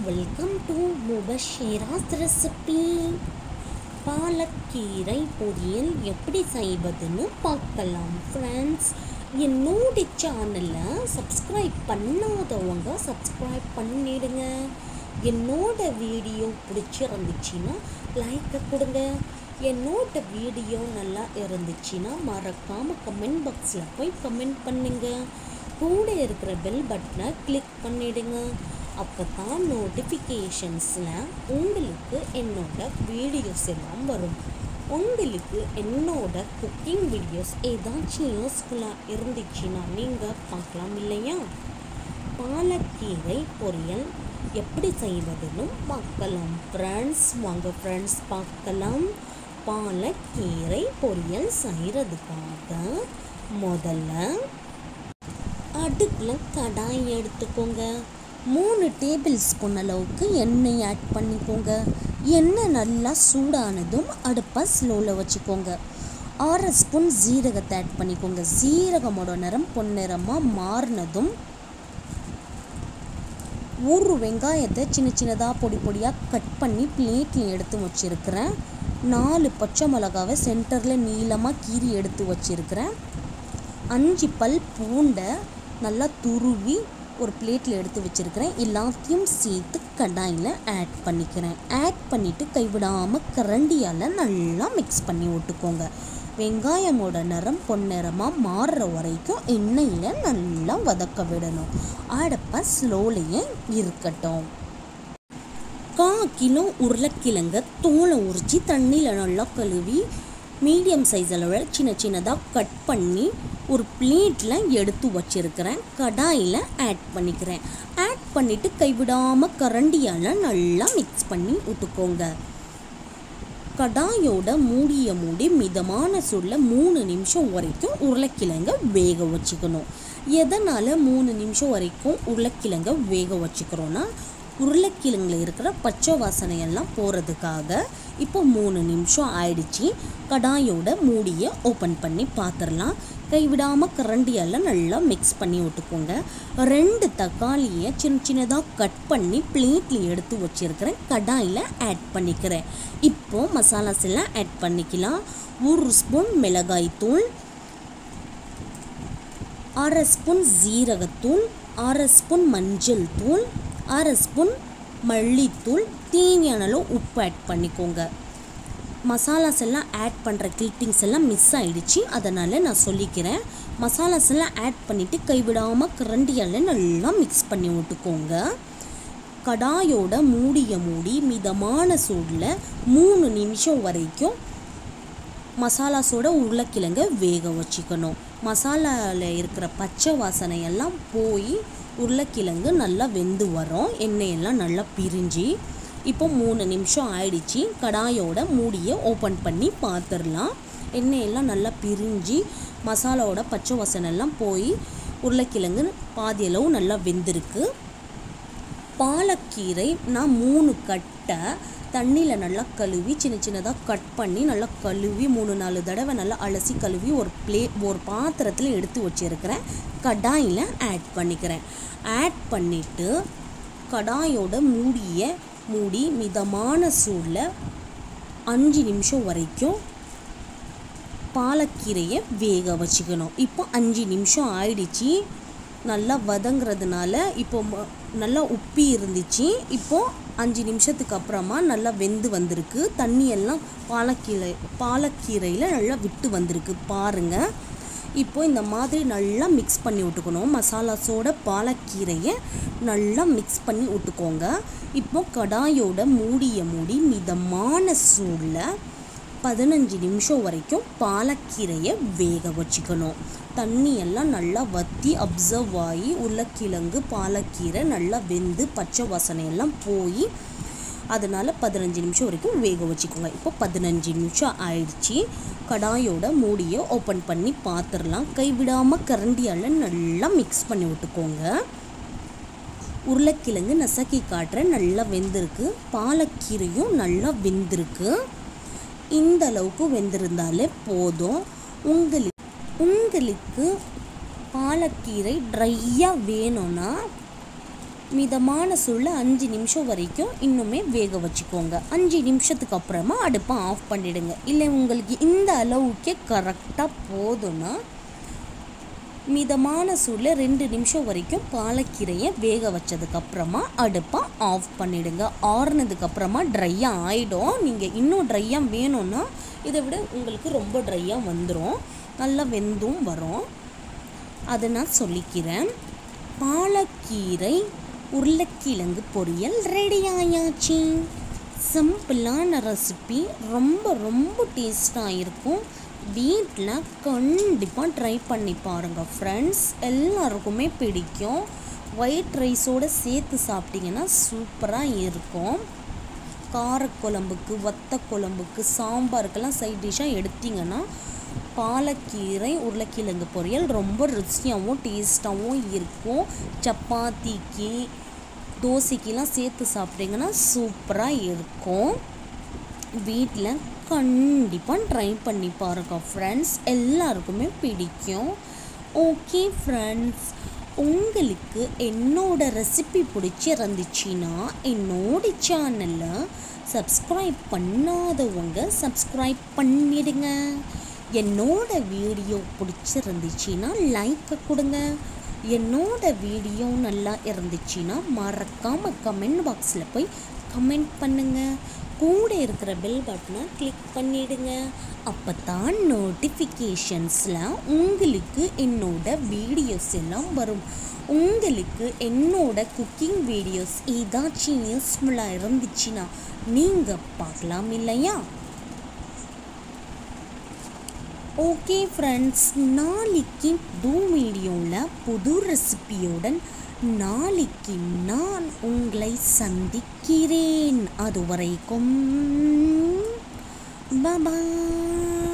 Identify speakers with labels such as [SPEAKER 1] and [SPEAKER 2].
[SPEAKER 1] welcome to Mubashira's recipe பாலக்கீரை பொரியல் எப்படி செய்வதுன்னு பார்க்கலாம் ஃப்ரெண்ட்ஸ் என்னோட சேனலை சப்ஸ்கிரைப் பண்ணாதவங்க சப்ஸ்கிரைப் பண்ணிடுங்க என்னோட வீடியோ பிடிச்சிருந்துச்சுன்னா லைக்கை கொடுங்க என்னோட வீடியோ நல்லா இருந்துச்சுன்னா மறக்காமல் கமெண்ட் பாக்ஸில் போய் கமெண்ட் பண்ணுங்க கூட இருக்கிற பெல் பட்டனை கிளிக் பண்ணிடுங்க அப்போ தான் நோட்டிஃபிகேஷன்ஸில் உங்களுக்கு என்னோட வீடியோஸ் எல்லாம் வரும் உங்களுக்கு என்னோட குக்கிங் வீடியோஸ் ஏதாச்சும் யூஸ்ஃபுல்லாக இருந்துச்சுன்னா நீங்கள் பார்க்கலாம் இல்லையா பாலக்கீரை பொரியல் எப்படி செய்வதுன்னு பார்க்கலாம் ஃப்ரெண்ட்ஸ் வாங்க ஃப்ரெண்ட்ஸ் பார்க்கலாம் பாலக்கீரை பொரியல் செய்கிறதுக்காக முதல்ல அடுப்பில் கடாய் எடுத்துக்கோங்க மூணு டேபிள் ஸ்பூன் அளவுக்கு எண்ணெய் ஆட் பண்ணிக்கோங்க எண்ணெய் நல்லா சூடானதும் அடுப்பை ஸ்லோவில் வச்சுக்கோங்க ஆறு ஸ்பூன் ஜீரகத்தை ஆட் பண்ணிக்கோங்க ஜீரகமோட நிறம் பொன்னிறமாக மாறினதும் ஒரு வெங்காயத்தை சின்ன சின்னதாக பொடி பொடியாக கட் பண்ணி பிளேட்டில் எடுத்து வச்சுருக்கிறேன் நாலு பச்சை மிளகாவை சென்டரில் நீளமாக கீறி எடுத்து வச்சுருக்கிறேன் அஞ்சு பல் பூண்டை நல்லா துருவி ஒரு பிளேட்டில் எடுத்து வச்சுருக்கிறேன் எல்லாத்தையும் சேர்த்து கடாயில் ஆட் பண்ணிக்கிறேன் ஆட் பண்ணிவிட்டு கைவிடாமல் கரண்டியால் நல்லா மிக்ஸ் பண்ணி விட்டுக்கோங்க வெங்காயமோட நிறம் பொன்னிறமாக மாறுற வரைக்கும் எண்ணெயில் நல்லா வதக்க விடணும் அடுப்பை ஸ்லோலையே இருக்கட்டும் கா கிலோ உருளைக்கிழங்க தோலை உரித்து தண்ணியில் நல்லா கழுவி மீடியம் சைஸ் அளவில் சின்ன சின்னதாக கட் பண்ணி ஒரு பிளேட்டில் எடுத்து வச்சுருக்கிறேன் கடாயில் ஆட் பண்ணிக்கிறேன் ஆட் பண்ணிவிட்டு கைவிடாமல் கரண்டியால் நல்லா மிக்ஸ் பண்ணி விட்டுக்கோங்க கடாயோட மூடிய மூடி மிதமான சூடில் மூணு நிமிஷம் வரைக்கும் உருளைக்கிழங்க வேக வச்சுக்கணும் எதனால் மூணு நிமிஷம் வரைக்கும் உருளைக்கிழங்க வேக வச்சுக்கிறோன்னா உருளைக்கிழங்குல இருக்கிற பச்சை வாசனையெல்லாம் போகிறதுக்காக இப்போ மூணு நிமிஷம் ஆயிடுச்சு கடாயோட மூடியை ஓப்பன் பண்ணி பார்த்துடலாம் கைவிடாமல் கரண்டியால் நல்லா மிக்ஸ் பண்ணி விட்டுக்கோங்க ரெண்டு தக்காளியை சின்ன சின்னதாக கட் பண்ணி பிளேட்டில் எடுத்து வச்சுருக்கிறேன் கடாயில் ஆட் பண்ணிக்கிறேன் இப்போது மசாலாஸ் எல்லாம் ஆட் பண்ணிக்கலாம் ஒரு ஸ்பூன் மிளகாய் தூள் அரை ஸ்பூன் ஜீரகத்தூள் அரை ஸ்பூன் மஞ்சள் தூள் அரை ஸ்பூன் மல்லித்தூள் தேவையான அளவு உப்பு ஆட் பண்ணிக்கோங்க மசாலாஸ் எல்லாம் ஆட் பண்ணுற கிளிப்பிங்ஸ் எல்லாம் மிஸ் ஆயிடுச்சு அதனால் நான் சொல்லிக்கிறேன் மசாலாஸ் எல்லாம் ஆட் பண்ணிவிட்டு கைவிடாமல் கரண்டியால் நல்லா மிக்ஸ் பண்ணி விட்டுக்கோங்க கடாயோட மூடிய மூடி மிதமான சூடில் மூணு நிமிஷம் வரைக்கும் மசாலாஸோட உருளைக்கிழங்க வேக வச்சுக்கணும் மசாலாவில் இருக்கிற பச்சை வாசனை எல்லாம் போய் உருளைக்கிழங்கு நல்லா வெந்து வரும் எண்ணெயெல்லாம் நல்லா பிரிஞ்சு இப்போ மூணு நிமிஷம் ஆயிடுச்சு கடாயோட மூடியை ஓப்பன் பண்ணி பார்த்துடலாம் எண்ணெயெல்லாம் நல்லா பிரிஞ்சு மசாலாவோட பச்சை வாசனை எல்லாம் போய் உருளைக்கிழங்கு பாதி அளவு நல்லா வெந்திருக்கு பாலக்கீரை நான் மூணு கட்டை தண்ணியில் நல்லா கழுவி சின்ன சின்னதாக கட் பண்ணி நல்லா கழுவி மூணு நாலு தடவை நல்லா அலசி கழுவி ஒரு பிளே ஒரு பாத்திரத்தில் எடுத்து வச்சுருக்கிறேன் கடாயில் ஆட் பண்ணிக்கிறேன் ஆட் பண்ணிவிட்டு கடாயோட மூடிய மூடி மிதமான சூடில் அஞ்சு நிமிஷம் வரைக்கும் பாலக்கீரையை வேக வச்சுக்கணும் இப்போ அஞ்சு நிமிஷம் ஆயிடுச்சு நல்லா வதங்குறதுனால இப்போ ம- நல்லா உப்பி இருந்துச்சு இப்போது அஞ்சு நிமிஷத்துக்கு அப்புறமா நல்லா வெந்து வந்திருக்கு தண்ணியெல்லாம் பாலக்கீரை பாலக்கீரையில் நல்லா விட்டு வந்திருக்கு பாருங்கள் இப்போ இந்த மாதிரி நல்லா மிக்ஸ் பண்ணி விட்டுக்கணும் மசாலாஸோட பாலக்கீரையை நல்லா மிக்ஸ் பண்ணி விட்டுக்கோங்க இப்போ கடாயோட மூடிய மூடி மிதமான சூடில் பதினஞ்சு நிமிஷம் வரைக்கும் பாலக்கீரையை வேக வச்சுக்கணும் தண்ணி எல்லாம் நல்லா வற்றி அப்சர்வ் ஆகி உருளைக்கிழங்கு பாலக்கீரை நல்லா வெந்து பச்சை வாசனை எல்லாம் போய் அதனால் பதினஞ்சு நிமிஷம் வரைக்கும் வேக வச்சுக்கோங்க இப்போ பதினஞ்சு நிமிஷம் ஆயிடுச்சு கடாயோட மூடியை ஓப்பன் பண்ணி பார்த்துடலாம் கைவிடாமல் கரண்டியால் நல்லா மிக்ஸ் பண்ணி விட்டுக்கோங்க உருளைக்கிழங்கு நசக்கி காட்டுற நல்லா வெந்திருக்கு பாலக்கீரையும் நல்லா வெந்திருக்கு இந்த அளவுக்கு வெந்திருந்தாலே போதும் உங்களுக்கு உங்களுக்கு பாலக்கீரை ட்ரையாக வேணும்னா மிதமான சூழல அஞ்சு நிமிஷம் வரைக்கும் இன்னுமே வேக வச்சுக்கோங்க அஞ்சு நிமிஷத்துக்கு அப்புறமா அடுப்பை ஆஃப் பண்ணிடுங்க இல்லை உங்களுக்கு இந்த அளவுக்கே கரெக்டாக போதும்னா மிதமான சூடில் ரெண்டு நிமிஷம் வரைக்கும் பாலக்கீரையை வேக வச்சதுக்கப்புறமா அடுப்பை ஆஃப் பண்ணிடுங்க ஆறுனதுக்கப்புறமா ட்ரையாக ஆகிடும் நீங்கள் இன்னும் ட்ரையாக வேணும்னா இதை விட உங்களுக்கு ரொம்ப ட்ரையாக வந்துடும் நல்லா வெந்தும் வரும் அதை நான் சொல்லிக்கிறேன் பாலக்கீரை உருளைக்கிழங்கு பொரியல் ரெடி ஆயாச்சு சிம்பிளான ரெசிபி ரொம்ப ரொம்ப டேஸ்ட்டாக இருக்கும் வீட்டில் கண்டிப்பாக ட்ரை பண்ணி பாருங்கள் ஃப்ரெண்ட்ஸ் எல்லாருக்குமே பிடிக்கும் ஒயிட் ரைஸோடு சேர்த்து சாப்பிட்டிங்கன்னா சூப்பராக இருக்கும் காரக்குழம்புக்கு வத்த குழம்புக்கு சாம்பாருக்கெல்லாம் சைட் டிஷ்ஷாக எடுத்திங்கன்னா பாலக்கீரை உருளைக்கிழங்கு பொரியல் ரொம்ப ருசியாகவும் டேஸ்ட்டாகவும் இருக்கும் சப்பாத்திக்கு தோசைக்கெலாம் சேர்த்து சாப்பிட்டிங்கன்னா சூப்பராக இருக்கும் வீட்டில் கண்டிப்பாக ட்ரை பண்ணி பாருங்க ஃப்ரெண்ட்ஸ் எல்லாருக்குமே பிடிக்கும் ஓகே ஃப்ரெண்ட்ஸ் உங்களுக்கு என்னோட ரெசிபி பிடிச்சிருந்துச்சின்னா என்னோட சேனலை சப்ஸ்கிரைப் பண்ணாதவங்க சப்ஸ்கிரைப் பண்ணிடுங்க என்னோட வீடியோ பிடிச்சிருந்துச்சின்னா லைக்கை கொடுங்க என்னோட வீடியோ நல்லா இருந்துச்சுன்னா மறக்காமல் கமெண்ட் பாக்ஸில் போய் கமெண்ட் பண்ணுங்கள் கூட இருக்கிற பெல் பட்டனை கிளிக் பண்ணிடுங்க அப்போ தான் நோட்டிஃபிகேஷன்ஸில் உங்களுக்கு என்னோட வீடியோஸ் எல்லாம் வரும் உங்களுக்கு என்னோட குக்கிங் வீடியோஸ் ஏதாச்சும் யூஸ்ஃபுல்லாக இருந்துச்சுன்னா நீங்கள் பார்க்கலாம் இல்லையா ஓகே ஃப்ரெண்ட்ஸ் நாளைக்கு புது வீடியோவில் புது ரெசிபியுடன் நாளைக்கு நான் உங்களை சந்திக்கிறேன் அது வரைக்கும் பபாய்